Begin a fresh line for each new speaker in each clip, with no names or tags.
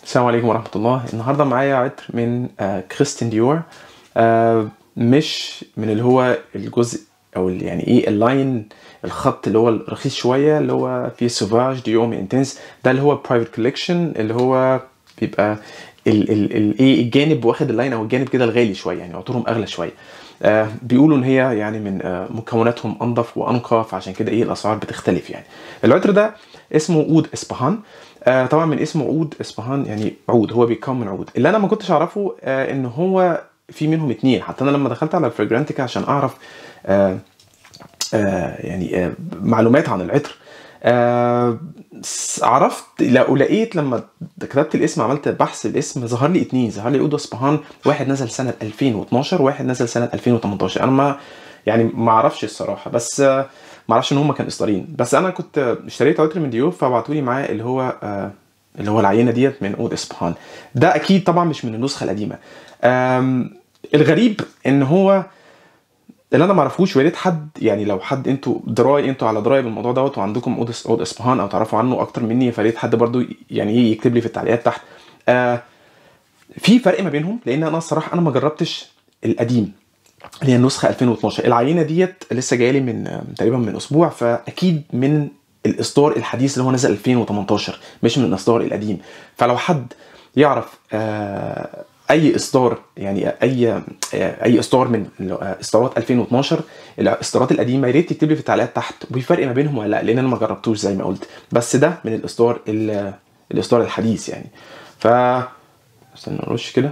السلام عليكم ورحمة الله النهاردة معايا عطر من آه، كريستين ديور آه، مش من اللي هو الجزء او ال- يعني ايه اللاين الخط اللي هو الرخيص شوية اللي هو فيه سوفاج ديور انتنس ده اللي هو برايفت كوليكشن اللي هو بيبقى ال ال ال ايه الجانب واخد اللاين او الجانب كده الغالي شوية يعني عطورهم اغلى شوية آه بيقولوا ان هي يعني من آه مكوناتهم انظف وانقى فعشان كده ايه الاسعار بتختلف يعني العطر ده اسمه عود اسبهان آه طبعا من اسمه عود اسبهان يعني عود هو بيتكون من عود اللي انا ما كنتش اعرفه آه ان هو في منهم اتنين حتى انا لما دخلت على الفريجرانتيكا عشان اعرف آه آه يعني آه معلومات عن العطر آه س- عرفت لو لقيت لما كتبت الاسم عملت بحث الاسم ظهر لي اتنين ظهر لي عود اسبهان واحد نزل سنه 2012 واحد نزل سنه 2018 انا ما يعني ما اعرفش الصراحه بس آه ما اعرفش ان هم كانوا اصدارين بس انا كنت اشتريت عطر من ديور فبعتوا لي معاه اللي هو آه اللي هو العينه ديت من عود اسبهان ده اكيد طبعا مش من النسخه القديمه آم، الغريب ان هو اللي انا ما اعرفوش ويا ريت حد يعني لو حد انتوا دراي انتوا على درايه بالموضوع دوت وعندكم عود إس- عود اسبهان او تعرفوا عنه اكتر مني فريت حد برضو يعني ايه يكتب لي في التعليقات تحت آه في فرق ما بينهم لان انا الصراحه انا ما جربتش القديم اللي هي النسخه 2012 العينه ديت لسه جايه لي من آه، تقريبا من اسبوع فاكيد من الاصدار الحديث اللي هو نزل 2018 مش من الاصدار القديم فلو حد يعرف آه اي اصدار يعني اي آه، اي اصدار من ال- آه، اصدارات 2012 الاصدارات القديمه يا ريت تكتب لي في التعليقات تحت وفي فرق ما بينهم ولا لا لان انا ما جربتوش زي ما قلت بس ده من الاصدار ال- الاصدار الحديث يعني ف استنى نرش كده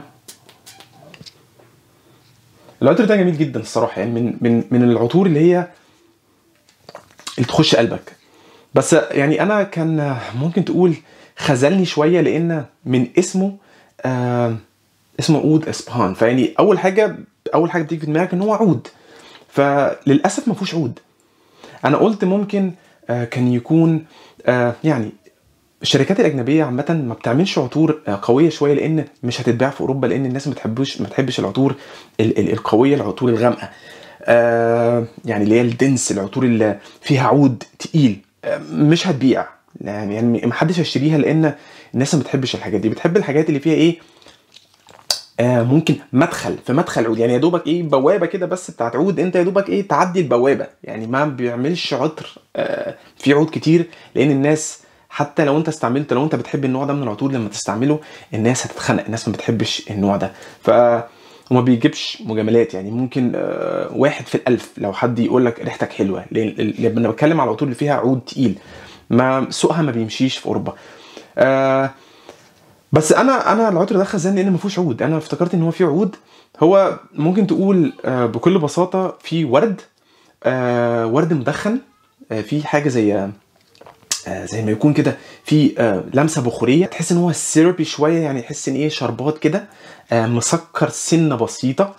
العطر ده جميل جدا الصراحه يعني من من من العطور اللي هي اللي تخش قلبك بس يعني انا كان ممكن تقول خذلني شويه لان من اسمه آه اسمه عود اسبهان فيعني اول حاجه اول حاجه بتيجي في دماغك ان هو عود فللاسف ما فيهوش عود انا قلت ممكن آه كان يكون آه يعني الشركات الاجنبيه عامه ما بتعملش عطور آه، قويه شويه لان مش هتتباع في اوروبا لان الناس ما بتحبوش ما بتحبش العطور ال- ال- القويه العطور الغامقه آه يعني اللي هي الدنس العطور اللي فيها عود تقيل آه مش هتبيع يعني يعني ما حدش هيشتريها لان الناس ما بتحبش الحاجات دي بتحب الحاجات اللي فيها ايه آه ممكن مدخل في مدخل عود يعني يا دوبك ايه بوابه كده بس بتاعت عود انت يا دوبك ايه تعدي البوابه يعني ما بيعملش عطر آه في عود كتير لان الناس حتى لو انت استعملت لو انت بتحب النوع ده من العطور لما تستعمله الناس هتتخنق الناس ما بتحبش النوع ده ف وما بيجيبش مجاملات يعني ممكن آه، واحد في الألف لو حد يقول لك ريحتك حلوه لان لما انا بتكلم على العطور اللي فيها عود تقيل ما سوقها ما بيمشيش في اوروبا آه بس انا انا العطر ده خزان لان ما فيهوش عود انا افتكرت ان هو فيه عود هو ممكن تقول آه، بكل بساطه في ورد آه، ورد مدخن آه، في حاجه زي آه، زي ما يكون كده في آه، لمسه بخوريه تحس ان هو سيربي شويه يعني تحس ان ايه شربات كده آه، مسكر سنه بسيطه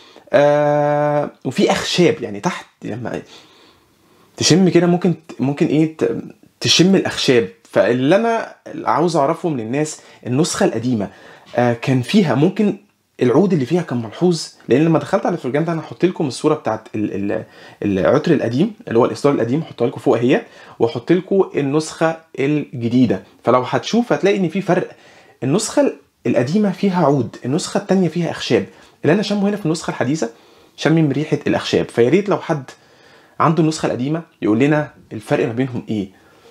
آه، وفي اخشاب يعني تحت لما تشم كده ممكن ممكن ايه ت- تشم الاخشاب فاللي انا عاوز اعرفه من الناس النسخه القديمه آه، كان فيها ممكن العود اللي فيها كان ملحوظ لان لما دخلت على الفرجان ده انا هحط لكم الصوره بتاعت ال- ال- العطر القديم اللي هو الاصدار القديم هحطها لكم فوق اهي واحط لكم النسخه الجديده فلو هتشوف هتلاقي ان في فرق النسخه القديمه فيها عود النسخه الثانيه فيها اخشاب اللي انا شامه هنا في النسخه الحديثه شامم ريحه الاخشاب فيا ريت لو حد عنده النسخه القديمه يقول لنا الفرق ما بينهم ايه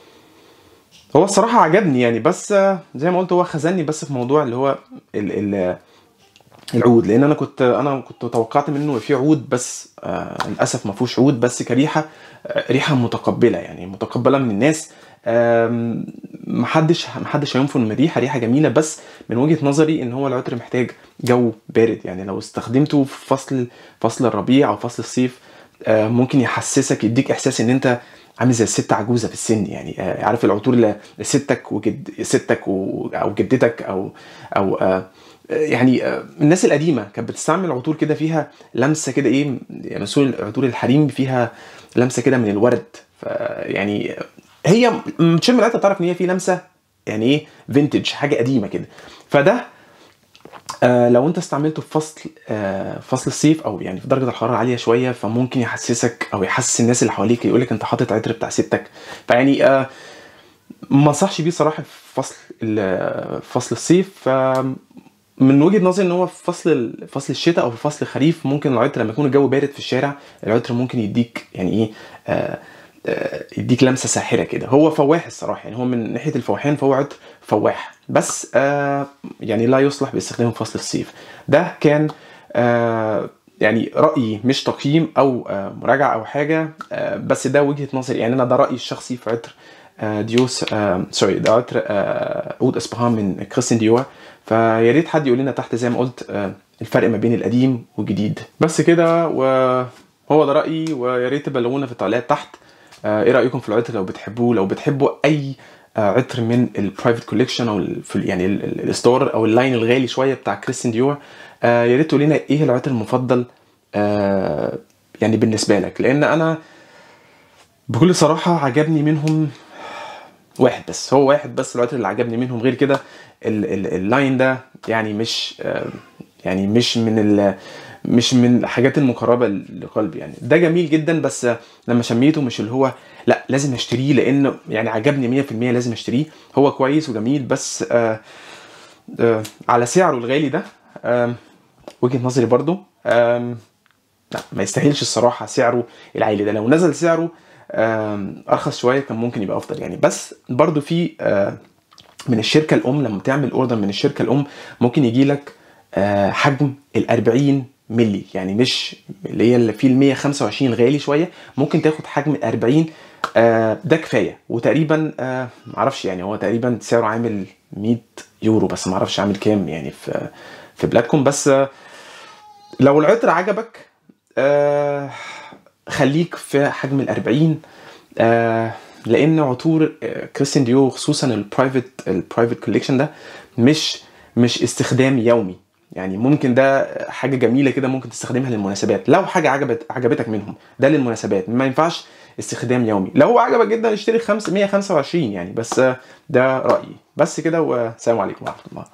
هو الصراحه عجبني يعني بس آه، زي ما قلت هو خزني بس في موضوع اللي هو ال ال العود لان انا كنت انا كنت توقعت منه في عود بس آه للاسف ما فيهوش عود بس كريحه آه ريحه متقبله يعني متقبله من الناس آم، محدش محدش هينفر من الريحه ريحه جميله بس من وجهه نظري ان هو العطر محتاج جو بارد يعني لو استخدمته في فصل فصل الربيع او فصل الصيف آه، ممكن يحسسك يديك احساس ان انت عامل زي الست عجوزه في السن يعني آه، عارف العطور اللي ستك وجد ستك و... او جدتك او او آه، يعني آه، الناس القديمه كانت بتستعمل عطور كده فيها لمسه كده ايه يعني مسؤول عطور الحريم فيها لمسه كده من الورد ف يعني هي لما تشم العطر تعرف ان هي في لمسه يعني ايه فينتج حاجه قديمه كده فده آه لو انت استعملته في فصل آه فصل الصيف او يعني في درجه الحراره عاليه شويه فممكن يحسسك او يحسس الناس اللي حواليك يقول لك انت حاطط عطر بتاع ستك فيعني آه ما انصحش بيه صراحه فصل ال- فصل الصيف ف من وجهه نظري ان هو في فصل ال- فصل الشتاء او في فصل الخريف ممكن العطر لما يكون الجو بارد في الشارع العطر ممكن يديك يعني ايه آه آه، يديك لمسه ساحره كده هو فواح الصراحه يعني هو من ناحيه الفوحان فهو عطر فواح بس آه يعني لا يصلح باستخدامه في فصل الصيف ده كان آه يعني رايي مش تقييم او آه مراجعه او حاجه آه بس ده وجهه نظري يعني انا ده رايي الشخصي في عطر آه ديوس آه سوري ده عطر آه عود اصبهان من كريستين ديور فيا ريت حد يقول لنا تحت زي ما قلت آه الفرق ما بين القديم والجديد بس كده وهو ده رايي ويا ريت تبلغونا في التعليقات تحت آه، ايه رايكم في العطر لو بتحبوه لو بتحبوا اي آه، عطر من البرايفت كوليكشن او ال- في ال- يعني ال- ال- الستور او اللاين الغالي شويه بتاع كريستين ديور آه، يا ريت تقول لنا ايه العطر المفضل آه، يعني بالنسبه لك لان انا بكل صراحه عجبني منهم واحد بس هو واحد بس العطر اللي عجبني منهم غير كده ال- ال- اللاين ده يعني مش آه، يعني مش من ال مش من الحاجات المقربه لقلبي يعني ده جميل جدا بس لما شميته مش اللي هو لا لازم اشتريه لانه يعني عجبني 100% لازم اشتريه هو كويس وجميل بس آه آه على سعره الغالي ده آه وجهه نظري برضو آه لا ما يستاهلش الصراحه سعره العالي ده لو نزل سعره آم، ارخص شويه كان ممكن يبقى افضل يعني بس برضو في آه، من الشركه الام لما تعمل اوردر من الشركه الام ممكن يجي لك آه، حجم ال 40 مللي يعني مش اللي هي اللي فيه ال 125 غالي شويه ممكن تاخد حجم ال 40 آه، ده كفايه وتقريبا آه، معرفش يعني هو تقريبا سعره عامل 100 يورو بس معرفش عامل كام يعني في في بلادكم بس آه، لو العطر عجبك آه خليك في حجم ال 40 آه لان عطور آه، كريستيان ديور خصوصا البرايفت البرايفت كوليكشن ده مش مش استخدام يومي يعني ممكن ده حاجه جميله كده ممكن تستخدمها للمناسبات لو حاجه عجبت عجبتك منهم ده للمناسبات ما ينفعش استخدام يومي لو هو عجبك جدا اشتري 5 125 يعني بس آه، ده رايي بس كده والسلام عليكم ورحمه الله